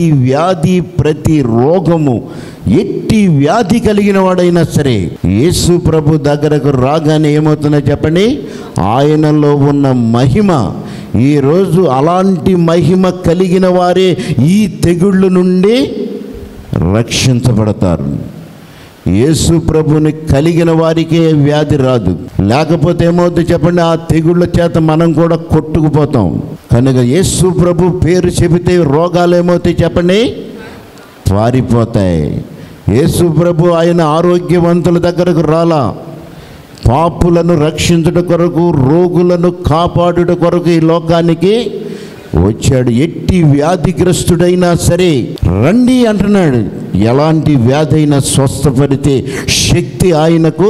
ప్రతి వ్యాధి ప్రతి రోగము ఎట్టి వ్యాధి కలిగిన వాడైనా సరే యేసు ప్రభు దగ్గరకు రాగానే ఏమవుతుందో చెప్పండి ఆయనలో ఉన్న మహిమ ఈరోజు అలాంటి మహిమ కలిగిన వారే ఈ తెగుళ్ళు నుండి రక్షించబడతారు యేసు ప్రభుని కలిగిన వారికే వ్యాధి రాదు లేకపోతే ఏమవుతుంది చెప్పండి ఆ తెగుళ్ళ చేత మనం కూడా కొట్టుకుపోతాం కనుక యేసు ప్రభు పేరు చెబితే రోగాలు ఏమవుతాయి చెప్పండి పారిపోతాయి యేసు ప్రభు ఆయన ఆరోగ్యవంతుల దగ్గరకు రాలా పాపులను రక్షించుట కొరకు రోగులను కాపాడుట కొరకు ఈ లోకానికి వచ్చాడు ఎట్టి వ్యాధిగ్రస్తుడైనా సరే రండి అంటున్నాడు ఎలాంటి వ్యాధి అయినా స్వస్థపడితే శక్తి ఆయనకు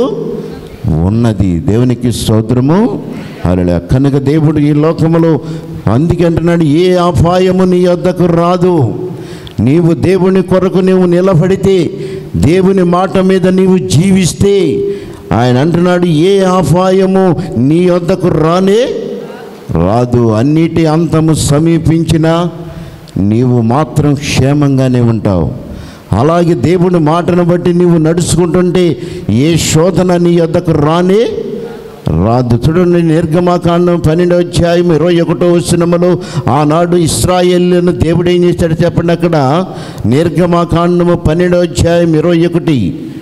ఉన్నది దేవునికి స్తోత్రము అలా కనుక దేవుడు ఈ లోకములో అందుకే అంటున్నాడు ఏ అపాయము నీ వద్దకు రాదు నీవు దేవుని కొరకు నీవు నిలబడితే దేవుని మాట మీద నీవు జీవిస్తే ఆయన అంటున్నాడు ఏ అపాయము నీ వద్దకు రానే రాదు అన్నిటి అంతము సమీపించినా నీవు మాత్రం క్షేమంగానే ఉంటావు అలాగే దేవుని మాటను బట్టి నీవు నడుచుకుంటుంటే ఏ శోధన నీ వద్దకు రానే రాదు చూడండి నిర్గమాకాండం పన్నెండో అధ్యాయం ఇరవై ఒకటో వచనములో ఆనాడు ఇస్రాయేళ్లను దేవుడు ఏం చేశాడు చెప్పండి అక్కడ నిర్గమాకాండము పన్నెండో అధ్యాయం ఇరవై ఒకటి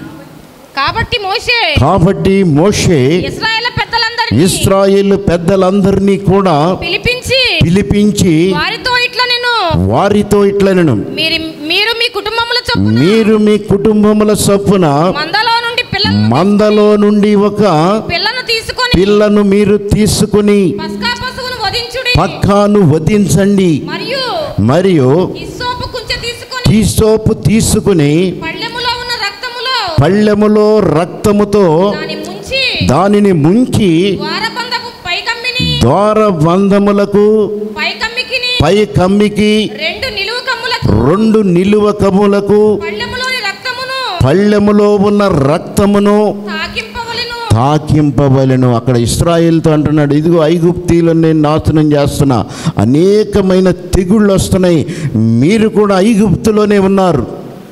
కాబట్టి మోషే కాబట్టి మోషే ఇస్రాయేల్ పెద్దలందరినీ ఇస్రాయేల్ పెద్దలందరినీ కూడా పిలిపించి పిలిపించి వారితో ఇట్లా నేను వారితో ఇట్లనను మీరు మీరు మీ కుటుంబముల చొప్పున మీరు మీ కుటుంబముల చొప్పున మందలో నుండి పిల్లలను మందలో నుండి ఒక పిల్లను తీసుకొని పిల్లను మీరు తీసుకుని పస్కా పశువును వధించుడి పక్కాను వధించండి మరియు మరియు హిస్సోపు కుంచె తీసుకొని తీసోపు తీసుకుని పళ్ళెములో ఉన్న రక్తములో పళ్ళెములో రక్తముతో దాని ముంచి దానిని ముంచి ద్వారబంధపు పైకమ్మిని ద్వార బంధములకు పైకమ్మికిని పై కమ్మికి రెండు నిలువు కమ్ములకు రెండు నిలువ కమ్ములకు పళ్ళెములోని రక్తమును పళ్ళెములో ఉన్న రక్తమును తాకింపవలెను తాకింపవలెను అక్కడ ఇస్రాయేల్తో అంటున్నాడు ఇదిగో ఐగుప్తీలను నేను నాశనం చేస్తున్నా అనేకమైన తెగుళ్ళు వస్తున్నాయి మీరు కూడా ఐగుప్తులోనే ఉన్నారు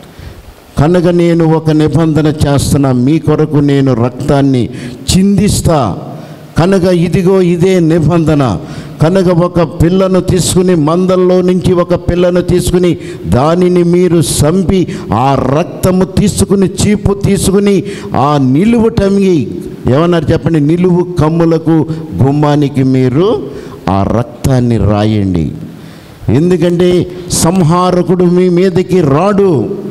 కనుక నేను ఒక నిబంధన చేస్తున్నా మీ కొరకు నేను రక్తాన్ని చిందిస్తా కనుక ఇదిగో ఇదే నిబంధన కనుక ఒక పిల్లను తీసుకుని మందల్లో నుంచి ఒక పిల్లను తీసుకుని దానిని మీరు సంపి ఆ రక్తము తీసుకుని చీపు తీసుకుని ఆ నిలువు టమిగి ఏమన్నారు చెప్పండి నిలువు కమ్ములకు గుమ్మానికి మీరు ఆ రక్తాన్ని రాయండి ఎందుకంటే సంహారకుడు మీ మీదకి రాడు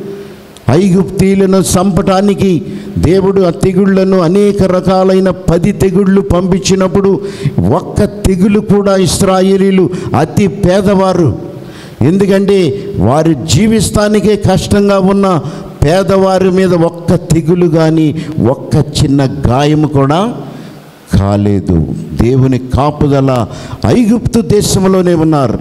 ఐగుప్తీలను చంపటానికి దేవుడు ఆ తెగుళ్లను అనేక రకాలైన పది తెగుళ్ళు పంపించినప్పుడు ఒక్క తెగులు కూడా ఇస్రాయేలీలు అతి పేదవారు ఎందుకంటే వారు జీవిస్తానికే కష్టంగా ఉన్న పేదవారి మీద ఒక్క తెగులు కానీ ఒక్క చిన్న గాయము కూడా కాలేదు దేవుని కాపుదల ఐగుప్తు దేశంలోనే ఉన్నారు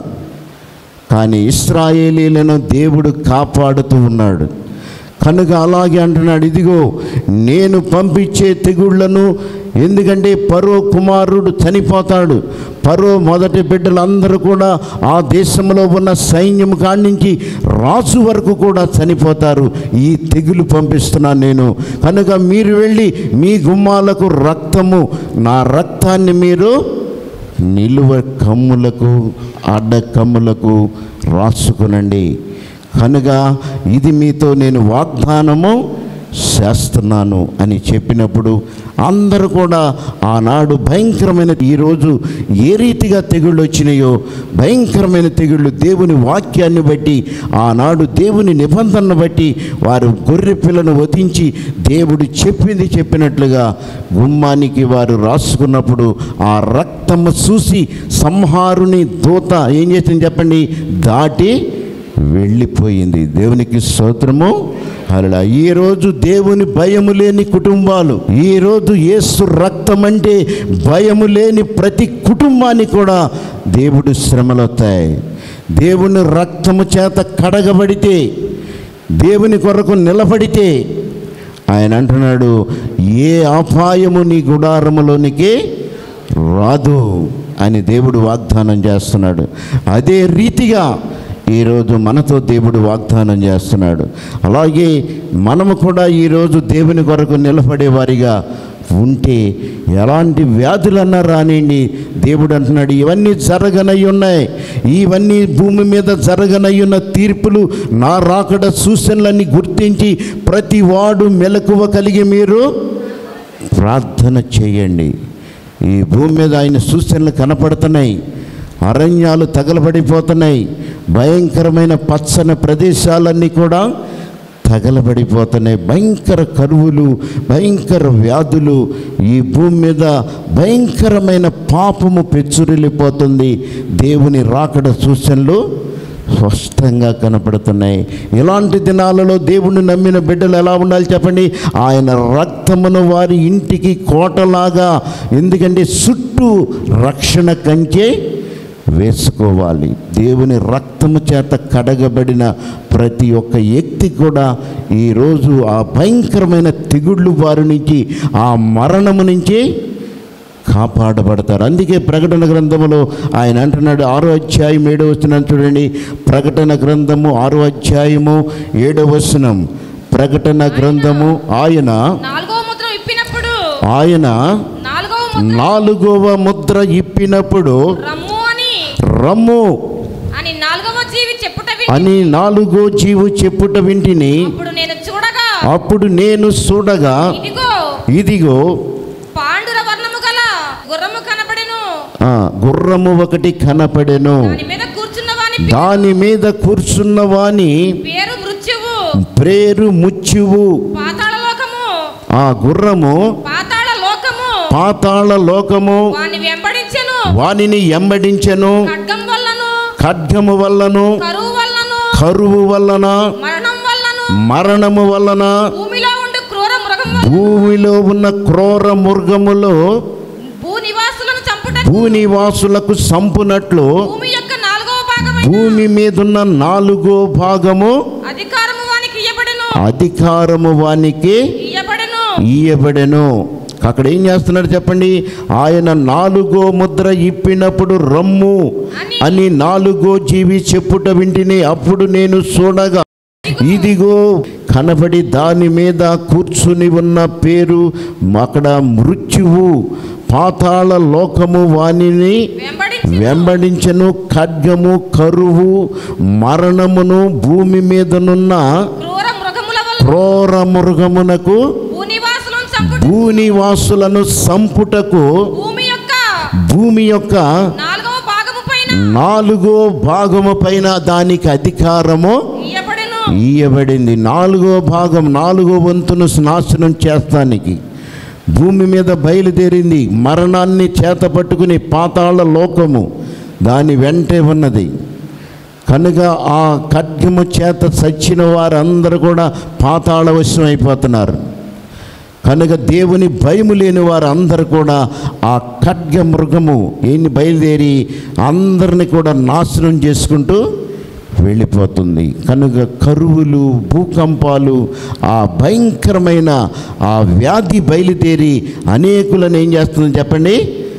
కానీ ఇస్రాయేలీలను దేవుడు కాపాడుతూ ఉన్నాడు కనుక అలాగే అంటున్నాడు ఇదిగో నేను పంపించే తెగుళ్లను ఎందుకంటే పరో కుమారుడు చనిపోతాడు పరో మొదటి బిడ్డలందరూ కూడా ఆ దేశంలో ఉన్న సైన్యం కాడి నుంచి రాజు వరకు కూడా చనిపోతారు ఈ తెగులు పంపిస్తున్నాను నేను కనుక మీరు వెళ్ళి మీ గుమ్మాలకు రక్తము నా రక్తాన్ని మీరు నిలువ కమ్ములకు అడ్డ కమ్ములకు రాసుకునండి కనుక ఇది మీతో నేను వాగ్దానము చేస్తున్నాను అని చెప్పినప్పుడు అందరూ కూడా ఆనాడు భయంకరమైన ఈరోజు ఏ రీతిగా తెగుళ్ళు వచ్చినాయో భయంకరమైన తెగుళ్ళు దేవుని వాక్యాన్ని బట్టి ఆనాడు దేవుని నిబంధనను బట్టి వారు గొర్రె పిల్లను వధించి దేవుడు చెప్పింది చెప్పినట్లుగా గుమ్మానికి వారు రాసుకున్నప్పుడు ఆ రక్తము చూసి సంహారుని దూత ఏం చేసింది చెప్పండి దాటి వెళ్ళిపోయింది దేవునికి స్తోత్రము అలా ఈరోజు దేవుని భయము లేని కుటుంబాలు ఈరోజు యేసు రక్తం అంటే భయము లేని ప్రతి కుటుంబానికి కూడా దేవుడు శ్రమలు వస్తాయి దేవుని రక్తము చేత కడగబడితే దేవుని కొరకు నిలబడితే ఆయన అంటున్నాడు ఏ అపాయము నీ గుడారములోనికి రాదు అని దేవుడు వాగ్దానం చేస్తున్నాడు అదే రీతిగా ఈరోజు మనతో దేవుడు వాగ్దానం చేస్తున్నాడు అలాగే మనము కూడా ఈరోజు దేవుని కొరకు నిలబడే వారిగా ఉంటే ఎలాంటి వ్యాధులన్నా రానివ్వండి దేవుడు అంటున్నాడు ఇవన్నీ జరగనై ఉన్నాయి ఇవన్నీ భూమి మీద జరగనై ఉన్న తీర్పులు నా రాకడ సూచనలన్నీ గుర్తించి ప్రతి వాడు మెలకువ కలిగి మీరు ప్రార్థన చేయండి ఈ భూమి మీద ఆయన సూచనలు కనపడుతున్నాయి అరణ్యాలు తగలబడిపోతున్నాయి భయంకరమైన పచ్చని ప్రదేశాలన్నీ కూడా తగలబడిపోతున్నాయి భయంకర కరువులు భయంకర వ్యాధులు ఈ భూమి మీద భయంకరమైన పాపము పెచ్చురిల్లిపోతుంది దేవుని రాకడ సూచనలు స్పష్టంగా కనపడుతున్నాయి ఇలాంటి దినాలలో దేవుణ్ణి నమ్మిన బిడ్డలు ఎలా ఉండాలి చెప్పండి ఆయన రక్తమును వారి ఇంటికి కోటలాగా ఎందుకంటే చుట్టూ రక్షణ కంచె వేసుకోవాలి దేవుని రక్తము చేత కడగబడిన ప్రతి ఒక్క వ్యక్తి కూడా ఈరోజు ఆ భయంకరమైన తెగుళ్ళు వారి నుంచి ఆ మరణము నుంచి కాపాడబడతారు అందుకే ప్రకటన గ్రంథములో ఆయన అంటున్నాడు ఆరో అధ్యాయం ఏడవ వచనం చూడండి ప్రకటన గ్రంథము ఆరో అధ్యాయము ఏడవ వచనం ప్రకటన గ్రంథము ఆయన నాలుగవ ముద్ర ఇప్పినప్పుడు ఆయన నాలుగవ ముద్ర నాలుగవ ముద్ర ఇప్పినప్పుడు రమ్ము అని రమ్ము అని నాలుగవ జీవి చెప్పుట విని అని నాలుగో జీవు చెప్పుట వింటిని అప్పుడు నేను చూడగా అప్పుడు నేను చూడగా ఇదిగో ఇదిగో పాండుర వర్ణము గల గుర్రము కనబడెను ఆ, గుర్రము ఒకటి కనపడెను దాని మీద కూర్చున్న వాని దాని మీద కూర్చున్న వాని పేరు మృత్యువు ప్రేరు ముచ్చువు పాతాళ లోకము ఆ గుర్రము పాతాళ లోకము పాతాళ లోకము వాని వెంబడించెను వానిని ఎంబడించెను ఖడ్గం వల్లను ఖడ్గము వల్లను కరువు వల్లను కరువు వలన మరణం వల్లను మరణము వలన భూమిలో ఉండు క్రూర మృగం వల్ల భూమిలో ఉన్న క్రూర మృగములో భూ నివాసులను చంపుట భూనివాసులకు సంపునట్లు భూమి యొక్క నాలుగవ భాగమైన భూమి మీదున్న నాలుగో భాగము అధికారము వానికి ఇయ్యబడెను అధికారము వానికి ఇయ్యబడెను ఇయ్యబడెను అక్కడ ఏం చేస్తున్నాడు చెప్పండి ఆయన నాలుగో ముద్ర ఇప్పినప్పుడు రమ్ము అని నాలుగో జీవి చెప్పుట వింటిని అప్పుడు నేను చూడగా ఇదిగో కనబడి దాని మీద కూర్చుని ఉన్న పేరు అక్కడ మృత్యువు పాతాళ లోకము వాణిని వెంబడించి వెంబడించను ఖడ్గము కరువు మరణమును భూమి మీదనున్న క్రూర మృగముల వల్ల క్రోర మృగమునకు భూ నివాసులను చంపుట భూనివాసులను సంపుటకు భూమి యొక్క భూమి యొక్క నాలుగవ భాగము పైన నాలుగో భాగము పైన దానికి అధికారము ఇయ్యబడెను ఇయ్యబడింది నాలుగో భాగం నాలుగో వంతును నాశనం చేస్తానికి భూమి మీద బయలుదేరింది మరణాన్ని చేత పట్టుకుని పాతాళ లోకము దాని వెంటే ఉన్నది కనుక ఆ ఖడ్గము చేత చచ్చిన వారందరూ కూడా పాతాళ వశం అయిపోతున్నారు కనుక దేవుని భయము లేని వారు అందరూ కూడా ఆ ఖడ్గ మృగము ఏంటి బయలుదేరి అందరిని కూడా నాశనం చేసుకుంటూ వెళ్ళిపోతుంది కనుక కరువులు భూకంపాలు ఆ భయంకరమైన ఆ వ్యాధి బయలుదేరి అనేకులను ఏం చేస్తుందని చెప్పండి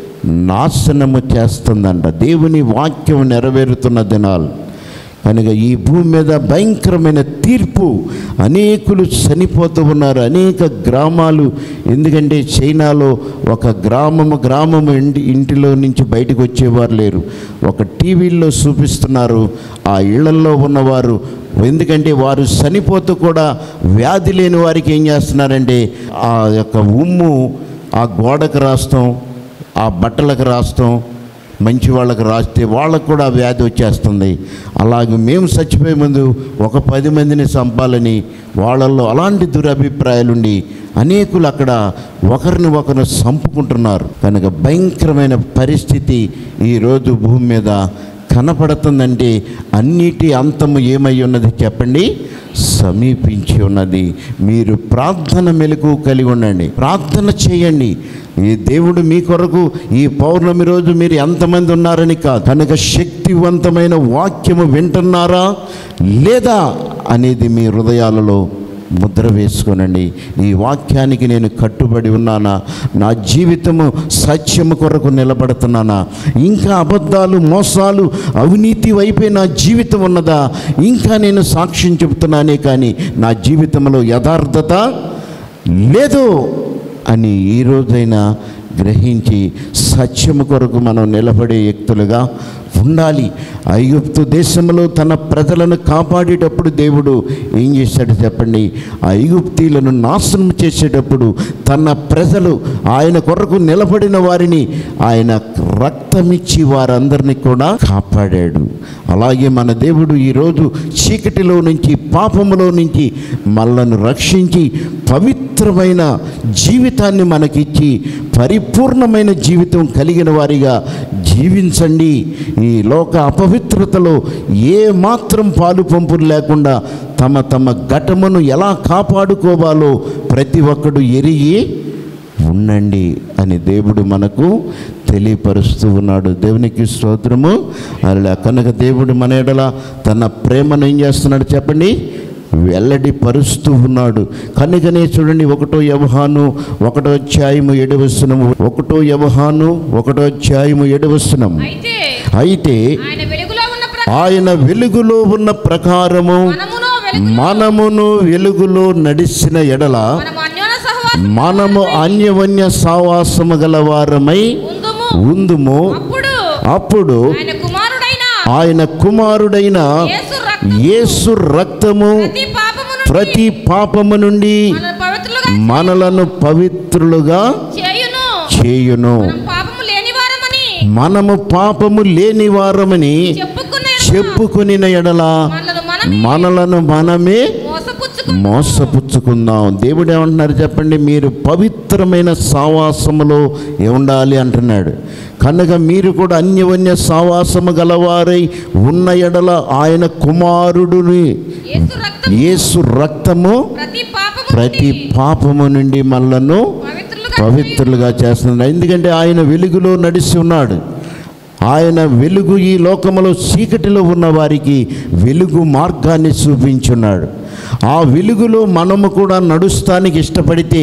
నాశనము చేస్తుందంట దేవుని వాక్యం నెరవేరుతున్న దినాలు కనుక ఈ భూమి మీద భయంకరమైన తీర్పు అనేకులు చనిపోతూ ఉన్నారు అనేక గ్రామాలు ఎందుకంటే చైనాలో ఒక గ్రామము గ్రామము ఇంటి ఇంటిలో నుంచి బయటకు వచ్చేవారు లేరు ఒక టీవీల్లో చూపిస్తున్నారు ఆ ఇళ్లలో ఉన్నవారు ఎందుకంటే వారు చనిపోతూ కూడా వ్యాధి లేని వారికి ఏం చేస్తున్నారంటే ఆ యొక్క ఉమ్ము ఆ గోడకు రాస్తాం ఆ బట్టలకు రాస్తాం మంచి వాళ్ళకి రాస్తే వాళ్ళకు కూడా వ్యాధి వచ్చేస్తుంది అలాగే మేము చచ్చిపోయే ముందు ఒక పది మందిని చంపాలని వాళ్ళల్లో అలాంటి దురభిప్రాయాలుండి అనేకులు అక్కడ ఒకరిని ఒకరు చంపుకుంటున్నారు కనుక భయంకరమైన పరిస్థితి ఈరోజు భూమి మీద కనపడుతుందంటే అన్నిటి అంతము ఏమై ఉన్నది చెప్పండి సమీపించి ఉన్నది మీరు ప్రార్థన మెలకు కలిగి ఉండండి ప్రార్థన చేయండి ఈ దేవుడు మీ కొరకు ఈ పౌర్ణమి రోజు మీరు ఎంతమంది ఉన్నారని కాదు కనుక శక్తివంతమైన వాక్యము వింటున్నారా లేదా అనేది మీ హృదయాలలో ముద్ర వేసుకోనండి ఈ వాక్యానికి నేను కట్టుబడి ఉన్నానా నా జీవితము సత్యము కొరకు నిలబడుతున్నానా ఇంకా అబద్ధాలు మోసాలు అవినీతి వైపే నా జీవితం ఉన్నదా ఇంకా నేను సాక్ష్యం చెబుతున్నానే కానీ నా జీవితంలో యథార్థత లేదు అని ఈ రోజైనా గ్రహించి సత్యము కొరకు మనం నిలబడే వ్యక్తులుగా ఉండాలి ఐగుప్తు దేశంలో తన ప్రజలను కాపాడేటప్పుడు దేవుడు ఏం చేశాడు చెప్పండి ఆ ఐగుప్తీలను నాశనం చేసేటప్పుడు తన ప్రజలు ఆయన కొరకు నిలబడిన వారిని ఆయన రక్తమిచ్చి వారందరినీ కూడా కాపాడాడు అలాగే మన దేవుడు ఈరోజు చీకటిలో నుంచి పాపములో నుంచి మనలను రక్షించి పవిత్రమైన జీవితాన్ని మనకిచ్చి పరిపూర్ణమైన జీవితం కలిగిన వారిగా జీవించండి ఈ లోక అపవిత్రతలో ఏ మాత్రం పాలు పంపులు లేకుండా తమ తమ ఘటమును ఎలా కాపాడుకోవాలో ప్రతి ఒక్కడు ఎరిగి ఉండండి అని దేవుడు మనకు తెలియపరుస్తూ ఉన్నాడు దేవునికి స్తోత్రము అలా కనుక దేవుడు మన ఎడల తన ప్రేమను ఏం చేస్తున్నాడు చెప్పండి వెల్లడి పరుస్తూ ఉన్నాడు కనుకనే చూడండి ఒకటో యవహాను ఒకటో అధ్యాయము ఏడవస్తున్నాము ఒకటో యవహాను ఒకటో అధ్యాయము ఏడవస్తున్నాము అయితే అయితే ఆయన వెలుగులో ఉన్న ప్ర- ఆయన వెలుగులో ఉన్న ప్రకారము మనమును వెలుగు మనమును వెలుగులో నడిచిన ఎడల మనము అన్యోన్య సహవాసం మనము అన్యవన్య సావాసము గలవారమై ఉందుము ఉందుము అప్పుడు అప్పుడు ఆయన కుమారుడైన ఆయన కుమారుడైన యేసు రక్తం యేసు రక్తము ప్రతి పాపము నుండి ప్రతి పాపము నుండి మనల్ని పవిత్రులుగా మనలను పవిత్రులుగా చేయును చేయును మనం పాపము లేని వారమని మనము పాపము లేని వారమని చెప్పుకున్న చెప్పుకుని ఎడల మనలను మనం మనలను మనమే మోసపుచ్చుకు మోసపుచ్చుకుందాం దేవుడు ఏమంటున్నారు చెప్పండి మీరు పవిత్రమైన సావాసములో ఉండాలి అంటున్నాడు కనుక మీరు కూడా అన్యవన్య సావాసము గలవారై ఉన్న ఎడల ఆయన కుమారుడుని యేసు రక్తం యేసు రక్తము ప్రతి పాపము ప్రతి నుండి పాపము నుండి మనలను పవిత్రులుగా పవిత్రులుగా చేస్తున్నాడు ఎందుకంటే ఆయన వెలుగులో నడిచి ఉన్నాడు ఆయన వెలుగు ఈ లోకములో చీకటిలో ఉన్న వారికి వెలుగు మార్గాన్ని చూపించున్నాడు ఆ వెలుగులో మనము కూడా నడుస్తానికి ఇష్టపడితే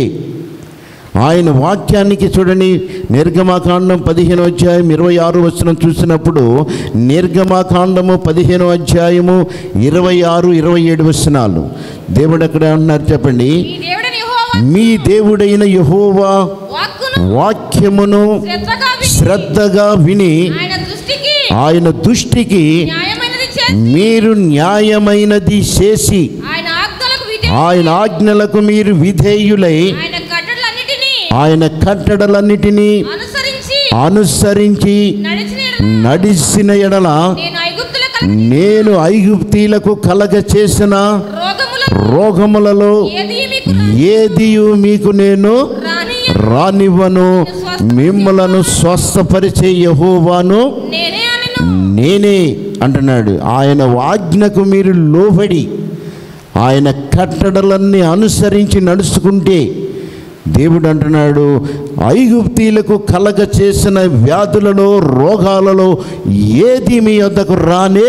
ఆయన వాక్యానికి చూడండి నిర్గమాకాండం పదిహేను అధ్యాయం ఇరవై ఆరు వచనం చూసినప్పుడు నిర్గమాకాండము పదిహేను అధ్యాయము ఇరవై ఆరు ఇరవై ఏడు వచనాలు దేవుడు ఎక్కడ అంటున్నారు చెప్పండి ఈ దేవుడని యెహోవా మీ దేవుడైన యహోవా వాక్కును వాక్యమును శ్రద్ధగా విని శ్రద్ధగా విని ఆయన దృష్టికి ఆయన దృష్టికి న్యాయమైనది చేసి మీరు న్యాయమైనది చేసి ఆయన ఆజ్ఞలకు విధే ఆయన ఆజ్ఞలకు మీరు విధేయులై ఆయన కట్టడలన్నిటినీ ఆయన కట్టడలన్నిటినీ అనుసరించి అనుసరించి నడిచిన నడిచిన ఎడల నేను ఐగుప్తుల కల నేను ఐగుప్తీలకు కలగ చేసిన రోగముల రోగములలో ఏది మీకు ఏదియు మీకు నేను రాని రానివ్వను మిమ్మలను స్వస్థపరిచే యహోవాను నేనే అనెను నేనే అంటున్నాడు ఆయన ఆజ్ఞకు మీరు లోబడి ఆయన కట్టడలన్నీ అనుసరించి నడుచుకుంటే దేవుడు అంటున్నాడు ఐగుప్తీలకు కలగ చేసిన వ్యాధులలో రోగాలలో ఏది మీ వద్దకు రానే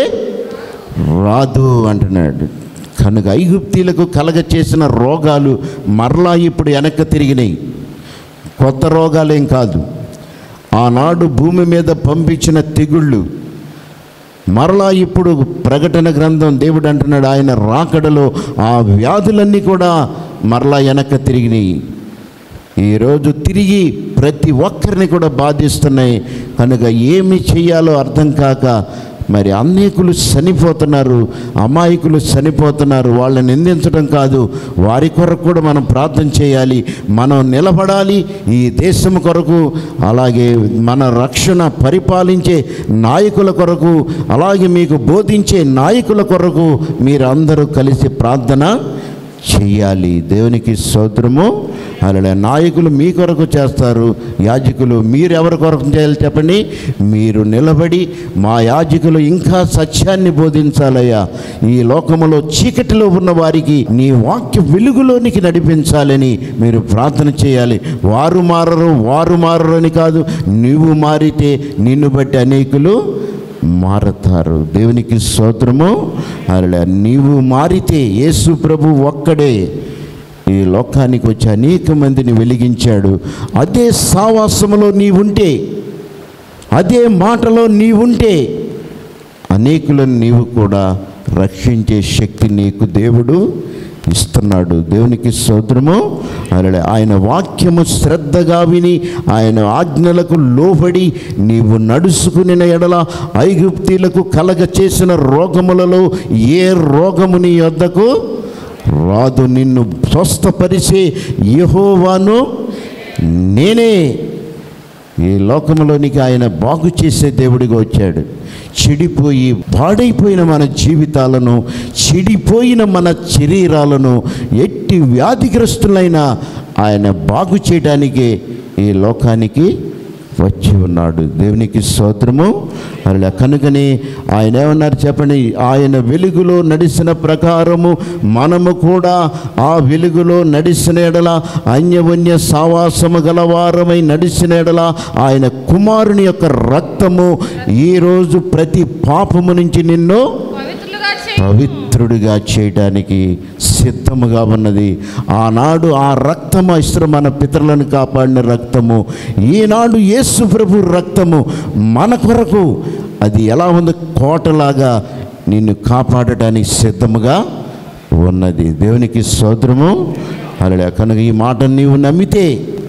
రాదు అంటున్నాడు కనుక ఐగుప్తీలకు కలగ చేసిన రోగాలు మరలా ఇప్పుడు వెనక్కి తిరిగినాయి కొత్త రోగాలేం కాదు ఆనాడు భూమి మీద పంపించిన తెగుళ్ళు మరలా ఇప్పుడు ప్రకటన గ్రంథం దేవుడు అంటున్నాడు ఆయన రాకడలో ఆ వ్యాధులన్నీ కూడా మరలా వెనక్కి తిరిగినాయి ఈరోజు తిరిగి ప్రతి ఒక్కరిని కూడా బాధిస్తున్నాయి కనుక ఏమి చేయాలో అర్థం కాక మరి అనేకులు చనిపోతున్నారు అమాయకులు చనిపోతున్నారు వాళ్ళని నిందించడం కాదు వారి కొరకు కూడా మనం ప్రార్థన చేయాలి మనం నిలబడాలి ఈ దేశం కొరకు అలాగే మన రక్షణ పరిపాలించే నాయకుల కొరకు అలాగే మీకు బోధించే నాయకుల కొరకు మీరందరూ కలిసి ప్రార్థన చెయ్యాలి దేవునికి స్తోత్రము అలా నాయకులు మీ కొరకు చేస్తారు యాజకులు మీరు ఎవరి కొరకు చేయాలి చెప్పండి మీరు నిలబడి మా యాజకులు ఇంకా సత్యాన్ని బోధించాలయ్యా ఈ లోకములో చీకటిలో ఉన్న వారికి నీ వాక్య వెలుగులోనికి నడిపించాలని మీరు ప్రార్థన చేయాలి వారు మారరు వారు మారరు అని కాదు నువ్వు మారితే నిన్ను బట్టి అనేకులు మారతారు దేవునికి స్తోత్రము అలా నీవు మారితే యేసు ప్రభు ఒక్కడే ఈ లోకానికి వచ్చి అనేక మందిని వెలిగించాడు అదే సావాసములో నీవుంటే అదే మాటలో నీవుంటే అనేకులను నీవు కూడా రక్షించే శక్తి నీకు దేవుడు ఇస్తున్నాడు దేవునికి స్తోత్రము అలా ఆయన వాక్యము శ్రద్ధగా విని ఆయన ఆజ్ఞలకు లోబడి నీవు నడుచుకుని ఎడల ఐగుప్తీలకు కలగ చేసిన రోగములలో ఏ రోగము నీ వద్దకు రాదు నిన్ను స్వస్థపరిచే యెహోవాను నేనే ఈ లోకంలోనికి ఆయన బాగు చేసే దేవుడిగా వచ్చాడు చెడిపోయి పాడైపోయిన మన జీవితాలను చెడిపోయిన మన శరీరాలను ఎట్టి వ్యాధిగ్రస్తులైన ఆయన బాగు చేయడానికి ఈ లోకానికి వచ్చి ఉన్నాడు దేవునికి స్తోత్రము అలా కనుకనే ఆయన ఏమన్నారు చెప్పండి ఆయన వెలుగులో నడిచిన ప్రకారము మనము కూడా ఆ వెలుగులో నడిచిన ఎడల అన్యవన్య సావాసము గలవారమై నడిచిన ఎడల ఆయన కుమారుని యొక్క రక్తము ఈరోజు ప్రతి పాపము నుంచి నిన్ను పవిత్రులుగా చేయి పవిత్రుడిగా చేయడానికి సిద్ధముగా ఉన్నది ఆనాడు ఆ రక్తము ఇస్త్ర మన పితరులను కాపాడిన రక్తము ఈనాడు యేసు ప్రభు రక్తము మన కొరకు అది ఎలా ఉంది కోటలాగా నిన్ను కాపాడటానికి సిద్ధముగా ఉన్నది దేవునికి సోదరము అలా కనుక ఈ మాట నీవు నమ్మితే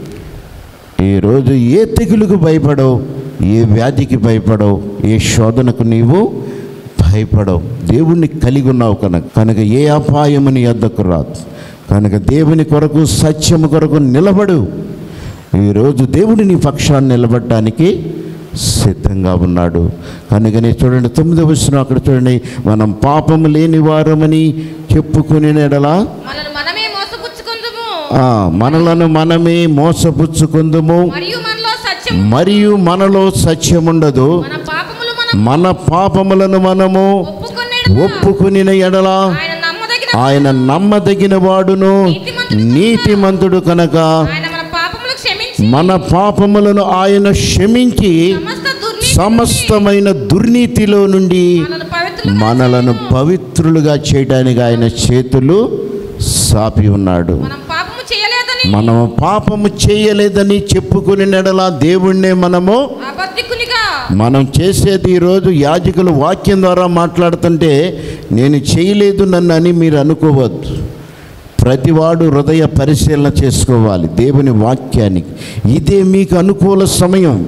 ఈరోజు ఏ తెగులుకు భయపడవు ఏ వ్యాధికి భయపడవు ఏ శోధనకు నీవు భయపడవు దేవుణ్ణి కలిగి ఉన్నావు కనుక కనుక ఏ అపాయము నీ వద్దకు రాదు కనుక దేవుని కొరకు సత్యము కొరకు నిలబడు ఈరోజు దేవుడు నీ పక్షాన్ని నిలబడటానికి సిద్ధంగా ఉన్నాడు కనుకనే చూడండి తొమ్మిదవ వచనం అక్కడ చూడండి మనం పాపము లేని వారమని చెప్పుకునే ఎడలా మనల్ని మనమే మోసపుచ్చుకుందుము ఆ, మనలను మనమే మోసపుచ్చుకుందుము మరియు మనలో సత్యం మరియు మనలో సత్యముండదు మన పాపములు మనం మన పాపములను మనము ఒప్పుకునే ఒప్పుకుని ఎడల ఆయన నమ్మదగిన ఆయన నమ్మదగిన వాడును నీతిమంతుడు కనుక ఆయన మన పాపములు క్షమించి మన పాపములను ఆయన క్షమించి సమస్త దుర్నీతి సమస్తమైన దుర్నీతిలో నుండి మనల్ని పవిత్రులు మనలను పవిత్రులుగా చేయడానికి ఆయన చేతులు సాపి ఉన్నాడు మనం పాపము చేయలేదని మనము పాపము చేయలేదని చెప్పుకుని నెడల దేవుణ్ణే మనము అబద్ధికునిగా మనం చేసేది ఈరోజు యాజకులు వాక్యం ద్వారా మాట్లాడుతుంటే నేను చేయలేదు నన్ను అని మీరు అనుకోవద్దు ప్రతివాడు హృదయ పరిశీలన చేసుకోవాలి దేవుని వాక్యానికి ఇదే మీకు అనుకూల సమయం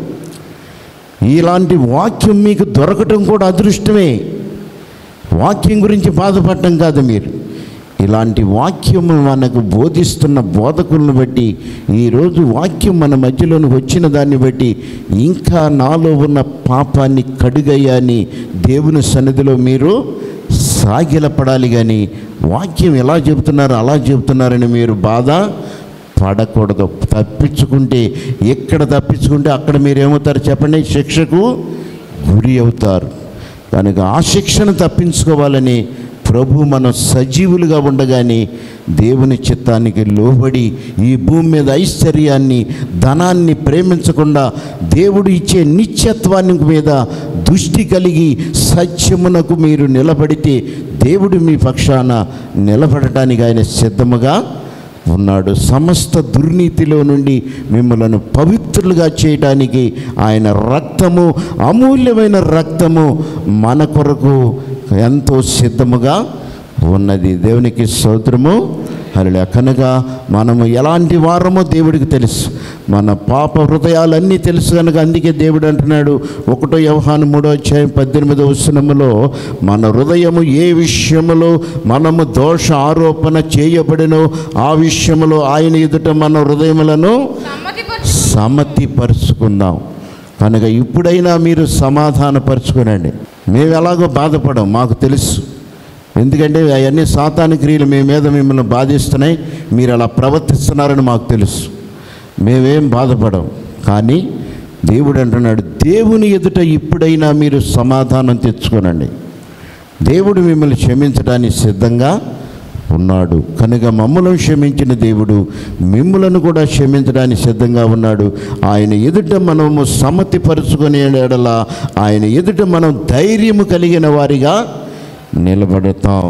ఇలాంటి వాక్యం మీకు దొరకటం కూడా అదృష్టమే వాక్యం గురించి బాధపడటం కాదు మీరు ఇలాంటి వాక్యము మనకు బోధిస్తున్న బోధకులను బట్టి ఈరోజు వాక్యం మన మధ్యలోకి వచ్చిన దాన్ని బట్టి ఇంకా నాలో ఉన్న పాపాన్ని కడుగయ్యాని దేవుని సన్నిధిలో మీరు సాగిలపడాలి కానీ వాక్యం ఎలా చెబుతున్నారు అలా చెబుతున్నారని మీరు బాధ పడకూడదు తప్పించుకుంటే ఎక్కడ తప్పించుకుంటే అక్కడ మీరు ఏమవుతారు చెప్పండి శిక్షకు గురి అవుతారు కనుక ఆ శిక్షను తప్పించుకోవాలని ప్రభు మనం సజీవులుగా ఉండగానే దేవుని చిత్తానికి లోబడి ఈ భూమి మీద ఐశ్వర్యాన్ని ధనాన్ని ప్రేమించకుండా దేవుడు ఇచ్చే నిత్యత్వాన్ని మీద దృష్టి కలిగి సత్యమునకు మీరు నిలబడితే దేవుడు మీ పక్షాన నిలబడటానికి ఆయన సిద్ధముగా ఉన్నాడు సమస్త దుర్నీతిలో నుండి మిమ్మలను పవిత్రులుగా చేయటానికి ఆయన రక్తము అమూల్యమైన రక్తము మన కొరకు ఎంతో సిద్ధముగా ఉన్నది దేవునికి స్తోత్రము అలా కనుక మనము ఎలాంటి వారమో దేవుడికి తెలుసు మన పాప హృదయాలన్నీ తెలుసు కనుక అందుకే దేవుడు అంటున్నాడు ఒకటో వ్యవహాను మూడో అధ్యాయం పద్దెనిమిదో వచనములో మన హృదయము ఏ విషయములో మనము దోష ఆరోపణ చేయబడినో ఆ విషయములో ఆయన ఎదుట మన హృదయములను సమ్మతిపరచు సమతిపరుచుకుందాం కనుక ఇప్పుడైనా మీరు సమాధానపరుచుకునండి మేము ఎలాగో బాధపడం మాకు తెలుసు ఎందుకంటే అవన్నీ సాతాను క్రియలు మీ మీద మిమ్మల్ని బాధిస్తున్నాయి మీరు అలా ప్రవర్తిస్తున్నారని మాకు తెలుసు మేమేం బాధపడం కానీ దేవుడు అంటున్నాడు దేవుని ఎదుట ఇప్పుడైనా మీరు సమాధానం తెచ్చుకోనండి దేవుడు మిమ్మల్ని క్షమించడానికి సిద్ధంగా ఉన్నాడు కనుక మమ్మలను క్షమించిన దేవుడు మిమ్ములను కూడా క్షమించడానికి సిద్ధంగా ఉన్నాడు ఆయన ఎదుట మనము సమ్మతి పరుచుకునే ఎడల ఆయన ఎదుట మనం ధైర్యము కలిగిన వారిగా నిలబడతాం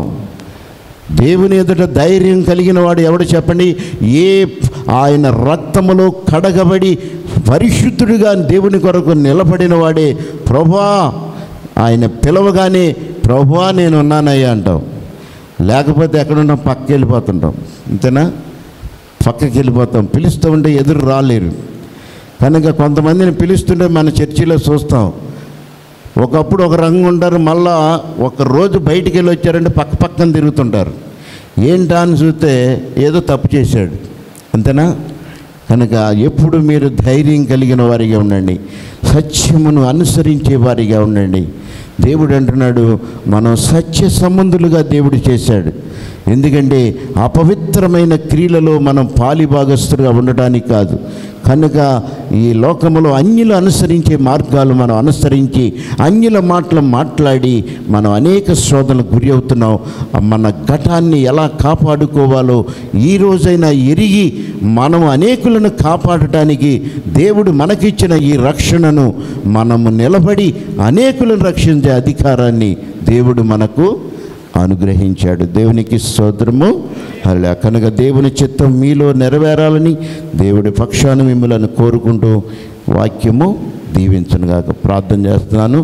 దేవుని ఎదుట ధైర్యం కలిగిన వాడు ఎవడు చెప్పండి ఏ ఆయన రక్తములో కడగబడి పరిశుద్ధుడిగా దేవుని కొరకు నిలబడిన వాడే ప్రభా ఆయన పిలవగానే ప్రభా నేను ఉన్నానయ్యా అంటాం లేకపోతే ఎక్కడున్నా పక్కకి వెళ్ళిపోతుంటాం అంతేనా పక్కకి వెళ్ళిపోతాం పిలుస్తూ ఉంటే ఎదురు రాలేరు కనుక కొంతమందిని పిలుస్తుంటే మన చర్చిలో చూస్తాం ఒకప్పుడు ఒక రంగు ఉంటారు మళ్ళా ఒక రోజు బయటికి వెళ్ళి వచ్చారంటే పక్క పక్కన తిరుగుతుంటారు ఏంటా అని చూస్తే ఏదో తప్పు చేశాడు అంతేనా కనుక ఎప్పుడు మీరు ధైర్యం కలిగిన వారిగా ఉండండి సత్యమును అనుసరించే వారిగా ఉండండి దేవుడు అంటున్నాడు మనం సత్య సంబంధులుగా దేవుడు చేశాడు ఎందుకంటే అపవిత్రమైన క్రియలలో మనం పాలిభాగస్తులుగా ఉండటానికి కాదు కనుక ఈ లోకములో అన్యులు అనుసరించే మార్గాలు మనం అనుసరించి అన్యుల మాటలు మాట్లాడి మనం అనేక శోధనలకు గురి అవుతున్నాం మన ఘటాన్ని ఎలా కాపాడుకోవాలో ఈ రోజైనా ఎరిగి మనం అనేకులను కాపాడటానికి దేవుడు మనకిచ్చిన ఈ రక్షణను మనము నిలబడి అనేకులను రక్షించే అధికారాన్ని దేవుడు మనకు అనుగ్రహించాడు దేవునికి స్తోత్రము అలా కనుక దేవుని చిత్తం మీలో నెరవేరాలని దేవుడి పక్షాన మిమ్మల్ని కోరుకుంటూ వాక్యము దీవించనుగాక ప్రార్థన చేస్తున్నాను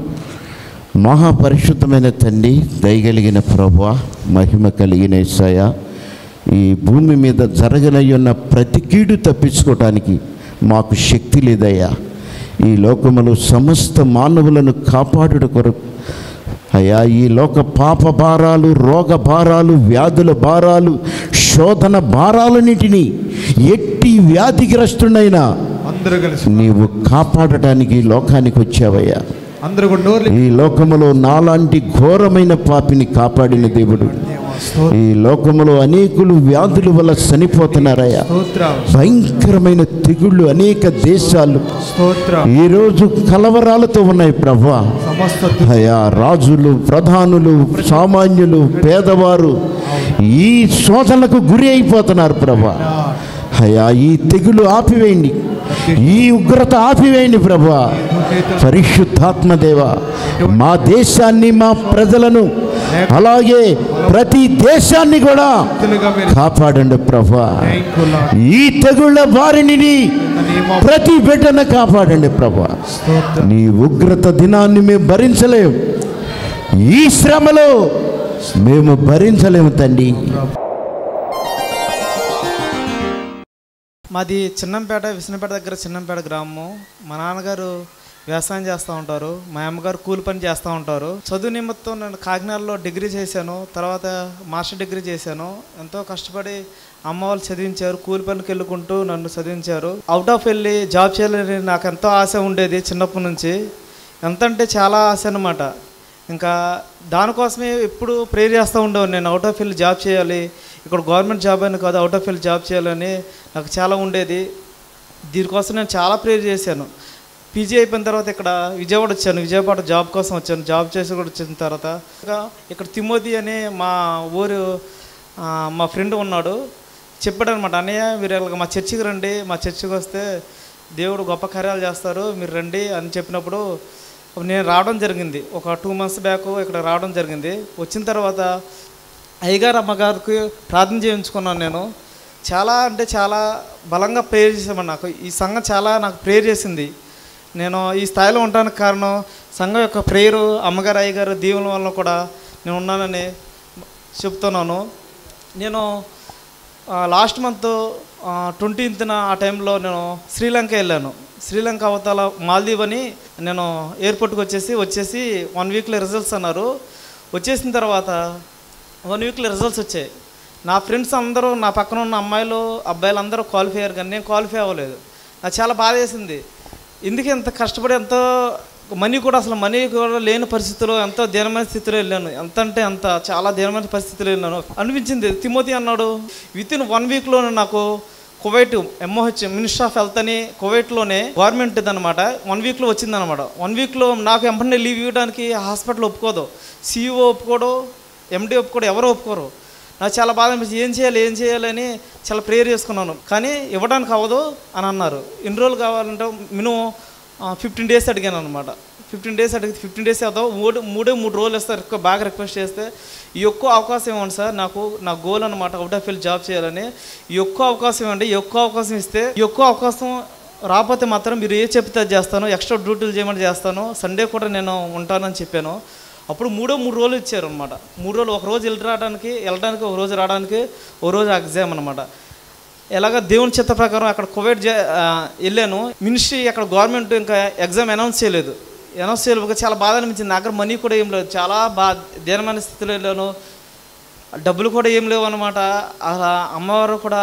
మహాపరిశుద్ధమైన తండ్రి దయగలిగిన ప్రభు మహిమ కలిగిన ఇస్సాయ ఈ భూమి మీద జరగనయ్యున్న ప్రతి కీడు తప్పించుకోవటానికి మాకు శక్తి లేదయ్యా ఈ లోకములో సమస్త మానవులను కాపాడుట కొరకు అయ్యా ఈ లోక పాప భారాలు రోగ భారాలు వ్యాధుల భారాలు శోధన భారాలన్నిటినీ ఎట్టి వ్యాధిగ్రస్తుడైనా అందరూ కలిసి నీవు కాపాడటానికి ఈ లోకానికి వచ్చావయ్యా అందరూ కూడా నోర్లు ఈ లోకములో నాలాంటి ఘోరమైన పాపిని కాపాడిన దేవుడు స్తోత్రం ఈ లోకములో అనేకులు వ్యాధుల వల్ల చనిపోతున్నారయ్యా స్తోత్రం భయంకరమైన తెగుళ్ళు అనేక దేశాలు స్తోత్రం ఈరోజు కలవరాలతో ఉన్నాయి ప్రభా సమస్త అయా రాజులు ప్రధానులు సామాన్యులు పేదవారు ఈ శోధనలకు గురి అయిపోతున్నారు ప్రభా అయా ఈ తెగులు ఆపివేయండి ఈ ఉగ్రత ఆపివేయండి ప్రభా పరిశుద్ధాత్మదేవ మా దేశాన్ని మా ప్రజలను అలాగే ప్రతి దేశాన్ని కూడా భక్తులుగా మీరు కాపాడండి ప్రభా థ్యాంక్ యూ లార్డ్ ఈ తెగుళ్ళ బారిని నేమ్ ఆఫ్ ప్రతి బిడ్డను కాపాడండి ప్రభా స్తోత్రం నీ ఉగ్రత దినాన్ని మేము భరించలేము ఈ శ్రమలో మేము భరించలేము తండ్రి మాది చిన్నంపేట విష్ణుపేట దగ్గర చిన్నంపేట గ్రామం మా నాన్నగారు వ్యవసాయం చేస్తూ ఉంటారు మా అమ్మగారు కూలి పని చేస్తూ ఉంటారు చదువు నిమిత్తం నేను కాకినాడలో డిగ్రీ చేశాను తర్వాత మాస్టర్ డిగ్రీ చేశాను ఎంతో కష్టపడి అమ్మ వాళ్ళు చదివించారు కూలి పనికి వెళ్ళుకుంటూ నన్ను చదివించారు అవుట్ ఆఫ్ వెళ్ళి జాబ్ చేయాలని నాకు ఎంతో ఆశ ఉండేది చిన్నప్పటి నుంచి ఎంత అంటే చాలా ఆశ అనమాట ఇంకా దానికోసమే ఎప్పుడు ప్రేర్ చేస్తూ ఉండేవాడిని నేను అవుట్ ఆఫ్ ఫీల్డ్ జాబ్ చేయాలి ఇక్కడ గవర్నమెంట్ జాబ్ అని కాదు అవుట్ ఆఫ్ ఫీల్డ్ జాబ్ చేయాలని నాకు చాలా ఉండేది దీనికోసం నేను చాలా ప్రేర్ చేశాను పీజీ అయిపోయిన తర్వాత ఇక్కడ విజయవాడ వచ్చాను విజయవాడ జాబ్ కోసం వచ్చాను జాబ్ చేసి కూడా వచ్చిన తర్వాత ఇంకా ఇక్కడ తిమోతి అనే మా ఊరు ఆ, మా ఫ్రెండ్ ఉన్నాడు చెప్పాడు అనమాట అన్నయ్య మీరు ఇలాగ మా చర్చికి రండి మా చర్చికి వస్తే దేవుడు గొప్ప కార్యాలు చేస్తారు మీరు రండి అని చెప్పినప్పుడు నేను రావడం జరిగింది ఒక టూ మంత్స్ బ్యాక్ ఇక్కడ రావడం జరిగింది వచ్చిన తర్వాత అయ్యగారు అమ్మగారికి ప్రార్థన చేయించుకున్నాను నేను చాలా అంటే చాలా బలంగా ప్రేయర్ చేసామని నాకు ఈ సంఘం చాలా నాకు ప్రేయర్ చేసింది నేను ఈ స్థాయిలో ఉండడానికి కారణం సంఘం యొక్క ప్రేయరు అమ్మగారు అయ్యగారు దీవుల వల్ల కూడా నేను ఉన్నానని చెప్తున్నాను నేను లాస్ట్ మంత్ ట్వంటీన్త్న ఆ టైంలో నేను శ్రీలంక వెళ్ళాను శ్రీలంక అవతల మాల్దీవ్ అని నేను ఎయిర్పోర్ట్కి వచ్చేసి వచ్చేసి వన్ వీక్లో రిజల్ట్స్ అన్నారు వచ్చేసిన తర్వాత వన్ వీక్లో రిజల్ట్స్ వచ్చాయి నా ఫ్రెండ్స్ అందరూ నా పక్కన ఉన్న అమ్మాయిలు అబ్బాయిలు అందరూ క్వాలిఫై అయ్యారు కానీ నేను క్వాలిఫై అవ్వలేదు నాకు చాలా బాధ వేసింది ఎందుకు ఎంత కష్టపడి ఎంతో మనీ కూడా అసలు మనీ కూడా లేని పరిస్థితిలో ఎంతో దీనమైన స్థితిలో వెళ్ళాను ఎంత అంటే అంత చాలా దీనమైన పరిస్థితిలో వెళ్ళాను అనిపించింది తిమోతి అన్నాడు విత్ ఇన్ వన్ వీక్లోనే నాకు Kuwait MOH minister of health అని కువైట్లోనే గవర్నమెంట్ అనమాట వన్ వీక్లో వచ్చిందనమాట వన్ వీక్లో నాకు వెంటనే లీవ్ ఇవ్వడానికి హాస్పిటల్ ఒప్పుకోదు సీఈఓ ఒప్పుకోడు ఎండి ఒప్పుకోడు ఎవరు ఒప్పుకోరు నాకు చాలా బాధ అనిపించింది ఏం చేయాలి ఏం చేయాలని చాలా ప్రేయర్ చేసుకున్నాను కానీ ఇవ్వడానికి అవ్వదు అని అన్నారు ఎన్ని రోజులు కావాలంటే మినిమం ఫిఫ్టీన్ డేస్ అడిగాను అనమాట ఫిఫ్టీన్ డేస్ అడిగితే ఫిఫ్టీన్ డేస్ అవుతావు మూడు మూడే మూడు రోజులు ఇస్తారు ఎక్కువ బాగా రిక్వెస్ట్ చేస్తే ఈ ఒక్క అవకాశం ఇవ్వండి సార్ నాకు నా గోల్ అనమాట అవుట్ ఆఫ్ ఫీల్డ్ జాబ్ చేయాలని ఈ ఒక్క అవకాశం ఇవ్వండి ఈ ఒక్క అవకాశం ఇస్తే ఈ ఒక్క అవకాశం రాకపోతే మాత్రం మీరు ఏ చెప్తే అది చేస్తాను ఎక్స్ట్రా డ్యూటీలు చేయమని చేస్తాను సండే కూడా నేను ఉంటానని చెప్పాను అప్పుడు మూడో మూడు రోజులు ఇచ్చారు అనమాట మూడు రోజులు ఒక రోజు వెళ్ళి రావడానికి వెళ్ళడానికి ఒక రోజు రావడానికి ఒక రోజు ఎగ్జామ్ అనమాట ఎలాగ దేవుని చిత్త ప్రకారం అక్కడ కోవిడ్ జే ఆ, వెళ్ళాను మినిస్ట్రీ అక్కడ గవర్నమెంట్ ఇంకా ఎగ్జామ్ అనౌన్స్ చేయలేదు అనౌన్స్ చేయలేదు చాలా బాధ అనిపించింది నా దగ్గర మనీ కూడా ఏం లేదు చాలా బా దీనమైన స్థితిలో వెళ్ళాను డబ్బులు కూడా ఏం లేవు అనమాట అలా అమ్మవారు కూడా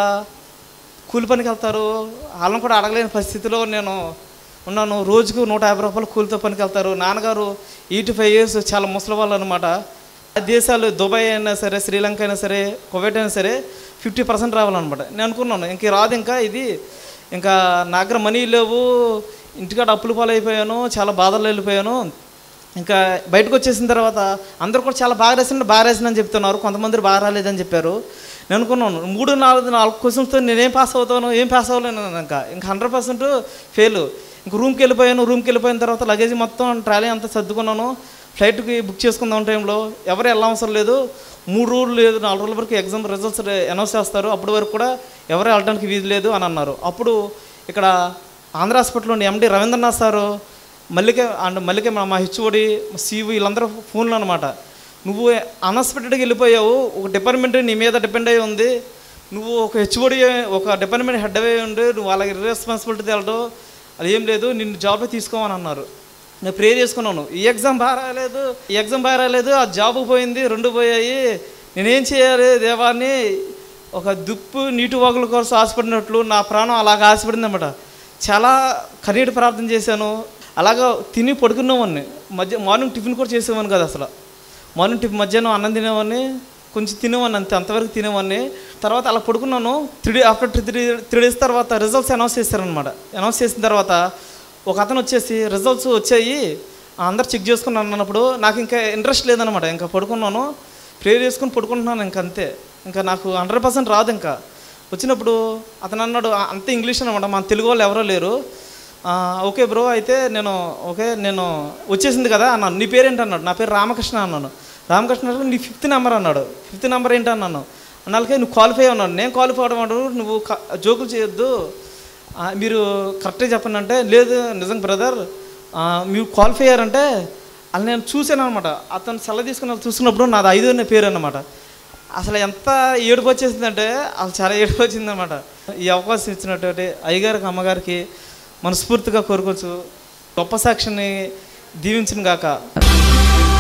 కూలి పనికి వెళ్తారు వాళ్ళని కూడా అడగలేని పరిస్థితిలో నేను ఉన్నాను రోజుకు నూట యాభై రూపాయలు కూలితో పనికి వెళ్తారు నాన్నగారు ఎయిటీ ఫైవ్ ఇయర్స్ చాలా ముసలి వాళ్ళు అనమాట దేశాలు దుబాయ్ అయినా సరే శ్రీలంక అయినా సరే కువైట్ అయినా సరే ఫిఫ్టీ పర్సెంట్ రావాలన్నమాట నేను అనుకున్నాను ఇంక రాదు ఇంకా ఇది ఇంకా నా దగ్గర మనీ లేవు ఇంటికాడ అప్పులు పాలైపోయాను చాలా బాధలు వెళ్ళిపోయాను ఇంకా బయటకు వచ్చేసిన తర్వాత అందరూ కూడా చాలా బాగా రాసిన బాగా రాసిన చెప్తున్నారు కొంతమంది బాగా రాలేదని చెప్పారు నేను అనుకున్నాను మూడు నాలుగు నాలుగు క్వశ్చన్స్తో నేనేం పాస్ అవుతాను ఏం పాస్ అవ్వలేను ఇంకా ఇంకా హండ్రెడ్ పర్సెంట్ ఫెయిల్ ఇంక రూమ్కి వెళ్ళిపోయాను రూమ్కి వెళ్ళిపోయిన తర్వాత లగేజ్ మొత్తం ట్రాలీ అంతా సర్దుకున్నాను ఫ్లైట్కి బుక్ చేసుకుందాం టైంలో ఎవరు వెళ్ళవసరం లేదు మూడు రోజులు లేదు నాలుగు రోజుల వరకు ఎగ్జామ్ రిజల్ట్స్ అనౌన్స్ చేస్తారు అప్పటి వరకు కూడా ఎవరు వెళ్ళడానికి వీలు లేదు అని అన్నారు అప్పుడు ఇక్కడ ఆంధ్ర హాస్పిటల్లో MD Ravindranath sir Mallika and Mallika మా- మా హెచ్ఓడి సీవు వీళ్ళందరూ ఫోన్లు అనమాట నువ్వు అన్ఎక్స్పెక్టెడ్గా వెళ్ళిపోయావు ఒక డిపార్ట్మెంట్ నీ మీద డిపెండ్ అయి ఉంది నువ్వు ఒక హెచ్ఓడి ఒక డిపార్ట్మెంట్ హెడ్ అయి ఉండి నువ్వు వాళ్ళకి రెస్పాన్సిబిలిటీ తేలడం అది ఏం లేదు నిన్ను జాబ్ తీసుకోమని అన్నారు నేను ప్రేర్ చేసుకున్నాను ఈ ఎగ్జామ్ బాగా రాలేదు ఈ ఎగ్జామ్ బాగా రాలేదు ఆ జాబ్ పోయింది రెండు పోయాయి నేనేం చేయాలి దేవాన్ని ఒక దుప్పు నీటి వాగుల కోసం ఆశపడినట్లు నా ప్రాణం అలాగ ఆశపడింది అనమాట చాలా కన్నీటి ప్రార్థన చేశాను అలాగా తిని పడుకునేవాడిని మధ్య మార్నింగ్ టిఫిన్ కూడా చేసేవాడిని కదా అసలు మార్నింగ్ టిఫిన్ మధ్యాహ్నం అన్నం తినేవాడిని కొంచెం తినేవాడిని అంతే అంతవరకు తినేవాడిని తర్వాత అలా పడుకున్నాను three day after three three days తర్వాత రిజల్ట్స్ అనౌన్స్ చేశారనమాట అనౌన్స్ చేసిన తర్వాత ఒక అతను వచ్చేసి రిజల్ట్స్ వచ్చాయి అందరు చెక్ చేసుకున్నాను అన్నప్పుడు నాకు ఇంకా ఇంట్రెస్ట్ లేదనమాట ఇంకా పడుకున్నాను ప్రేయర్ చేసుకుని పడుకుంటున్నాను ఇంకా అంతే ఇంకా నాకు హండ్రెడ్ పర్సెంట్ రాదు ఇంకా వచ్చినప్పుడు అతను అన్నాడు "ఆ, అంత ఇంగ్లీష్ అనమాట మన తెలుగు వాళ్ళు ఎవరో లేరు "ఆ, ఓకే బ్రో అయితే నేను ఓకే నేను వచ్చేసింది కదా అన్నాను నీ పేరేంటి అన్నాడు నా పేరు రామకృష్ణ అన్నాను రామకృష్ణ అన్నాడు, నీ ఫిఫ్త్ నెంబర్ అన్నాడు ఫిఫ్త్ నెంబర్ ఏంటి అన్నాను అన్నాళ్ళకే నువ్వు క్వాలిఫై అన్నాడు నేను క్వాలిఫై అవడం అన్నాడు నువ్వు క- జోకులు చేయొద్దు ఆ, మీరు కరెక్ట్గా చెప్పండి అంటే లేదు నిజం బ్రదర్ మీరు క్వాలిఫై అయ్యారంటే అది నేను చూశాను అనమాట అతను సెల తీసుకుని చూసుకున్నప్పుడు నాది ఐదో అనే పేరు అనమాట అసలు ఎంత ఏడుపు వచ్చేసిందంటే అసలు చాలా ఏడుపు వచ్చిందనమాట ఈ అవకాశం ఇచ్చినటువంటి అయ్యగారికి అమ్మగారికి మనస్ఫూర్తిగా కోరుకోవచ్చు గొప్ప సాక్షిని దీవించిన గాక